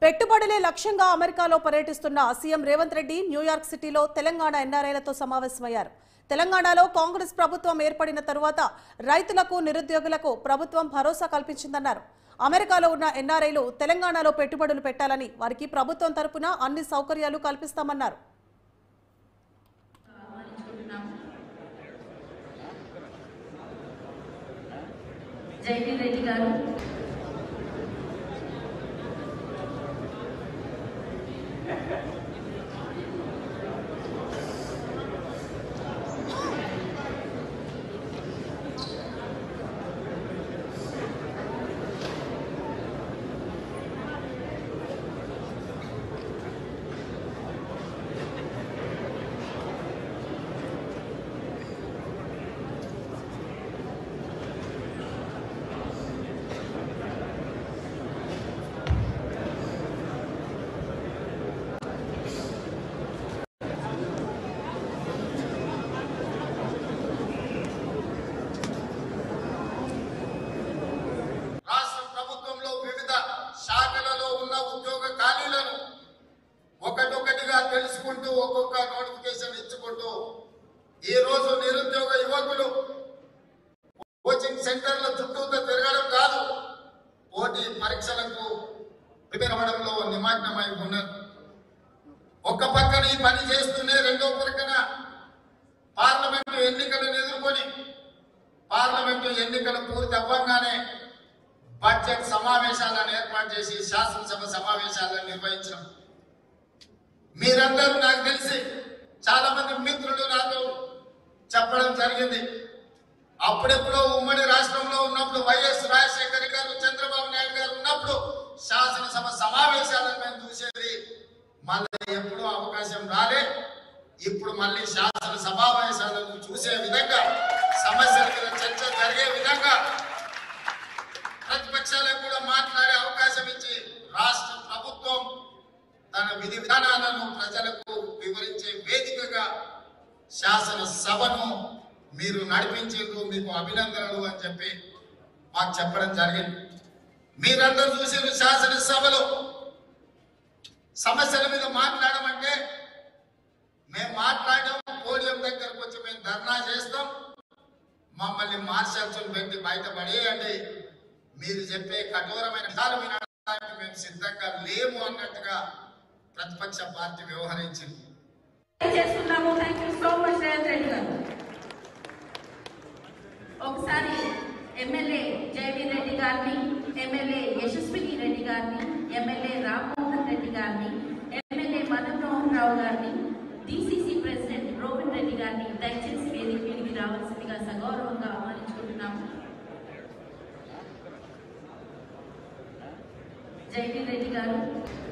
పెట్టుబడులే లక్ష్యంగా అమెరికాలో పర్యటిస్తున్న సీఎం రేవంత్ రెడ్డి న్యూయార్క్ సిటీలో తెలంగాణ ఎన్ఆర్ఐలతో సమావేశమయ్యారు తెలంగాణలో కాంగ్రెస్ ప్రభుత్వం ఏర్పడిన తరువాత రైతులకు నిరుద్యోగులకు ప్రభుత్వం భరోసా కల్పించిందన్నారు అమెరికాలో ఉన్న ఎన్ఆర్ఐలు తెలంగాణలో పెట్టుబడులు పెట్టాలని వారికి ప్రభుత్వం తరపున అన్ని సౌకర్యాలు కల్పిస్తామన్నారు జైవీ రెడ్డి గారు రాష్ట్ర ప్రభుత్వంలో వివిధ శాఖలలో ఉన్న ఉద్యోగ ఖాళీలను ఒకటొకటిగా తెలుసుకుంటూ ఒక్కొక్క నోటిఫికేషన్ ఇచ్చుకుంటూ ఈ రోజు నిరుద్యోగ యువకులు కోచింగ్ సెంటర్ల చుట్టూతో తిరగడం కాదు పోటీ పరీక్షలకు ప్రిపేర్ అవ్వడంలో నిమగ్నమై ఉన్నారు ఒక పక్కన ఈ పని చేస్తూనే రెండో పక్కన పార్లమెంటు ఎన్నికలను ఎదుర్కొని పార్లమెంటు ఎన్నికలు పూర్తి అవ్వగానే బడ్జెట్ సమావేశాలను ఏర్పాటు చేసి శాసనసభ సమావేశాలను నిర్వహించడం మీరందరూ నాకు తెలిసి చాలా మంది మిత్రులు నాతో చెప్పడం జరిగింది అప్పుడెప్పుడో ఉమ్మడి రాష్ట్రంలో ఉన్నప్పుడు వైఎస్ రాజశేఖర్ గారు చంద్రబాబు నాయుడు గారు ఉన్నప్పుడు శాసనసభ సమావేశాలను మేము చూసేది మళ్ళీ ఎప్పుడూ అవకాశం రాలే ఇప్పుడు మళ్ళీ శాసన సమావేశాలను చూసే విధంగా సమస్యల మీద చర్చ జరిగే విధంగా ప్రతిపక్షాలకు కూడా మాట్లాడే అవకాశం ఇచ్చి రాష్ట్ర ప్రభుత్వం తన విధి విధానాలను ప్రజలకు వివరించే వేదికగా శాసన సభను మీరు నడిపించారు మీకు అభినందనలు అని చెప్పి మాకు చెప్పడం జరిగింది మీరందరూ చూసిన శాసనసభలో సమస్యల మీద మాట్లాడమంటే మేము మాట్లాడడం పోడియం దగ్గరకు వచ్చి మేము ధర్నా చేస్తాం మమ్మల్ని మార్షల్స్ పెట్టి బయట పడేయండి మీరు చెప్పే కఠోరమైన విధానం వినడానికి మేము సిద్ధంగా లేము అన్నట్టుగా ప్రతిపక్ష పార్టీ వ్యవహరించింది చేస్తున్నాము thank you so much Revanth Reddy garu ఒకసారి ఎమ్మెల్యే జయవీర్ రెడ్డి గారిని ఎమ్మెల్యే యశస్విని రెడ్డి గారిని ఎమ్మెల్యే రామ్మోహన్ రెడ్డి గారిని ఎమ్మెల్యే మదన్ మోహన్ రావు గారిని డిసిసి ప్రెసిడెంట్ రోహన్ రెడ్డి గారిని దయచేసి వేదిక మీదకి రావాల్సిందిగా సగౌరవంగా ఆహ్వానించుకుంటున్నాము జయవీర్ రెడ్డి గారు